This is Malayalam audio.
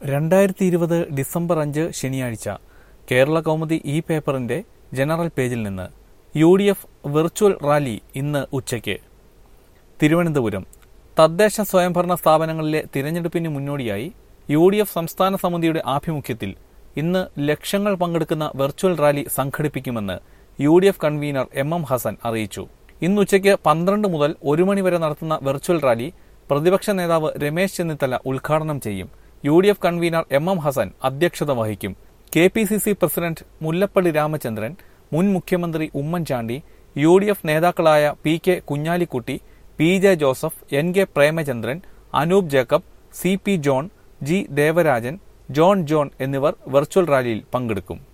രണ്ടായിരത്തി ഇരുപത് ഡിസംബർ അഞ്ച് ശനിയാഴ്ച കേരള കൗമുദി ഇ പേപ്പറിന്റെ ജനറൽ പേജിൽ നിന്ന് U D F virtual rally ഇന്ന് ഉച്ചയ്ക്ക് തിരുവനന്തപുരം തദ്ദേശ സ്വയംഭരണ സ്ഥാപനങ്ങളിലെ തിരഞ്ഞെടുപ്പിന് മുന്നോടിയായി യു ഡി എഫ് സംസ്ഥാന സമിതിയുടെ ആഭിമുഖ്യത്തിൽ ഇന്ന് ലക്ഷങ്ങൾ പങ്കെടുക്കുന്ന വെർച്വൽ റാലി സംഘടിപ്പിക്കുമെന്ന് U D F convener M M Hassan അറിയിച്ചു ഇന്ന് ഉച്ചയ്ക്ക് പന്ത്രണ്ട് മുതൽ ഒരു മണി വരെ നടത്തുന്ന വെർച്വൽ റാലി പ്രതിപക്ഷ നേതാവ് രമേശ് ചെന്നിത്തല ഉദ്ഘാടനം ചെയ്യും U D F convener M M Hassan അധ്യക്ഷത വഹിക്കും K P C C president Mullappally Ramachandran മുൻ മുഖ്യമന്ത്രി ഉമ്മൻചാണ്ടി യു ഡി എഫ് നേതാക്കളായ P K Kunhalikutty P J Joseph N K Premachandran Anoop Jacob C P John G Devarajan John John എന്നിവർ വെർച്വൽ റാലിയിൽ പങ്കെടുക്കും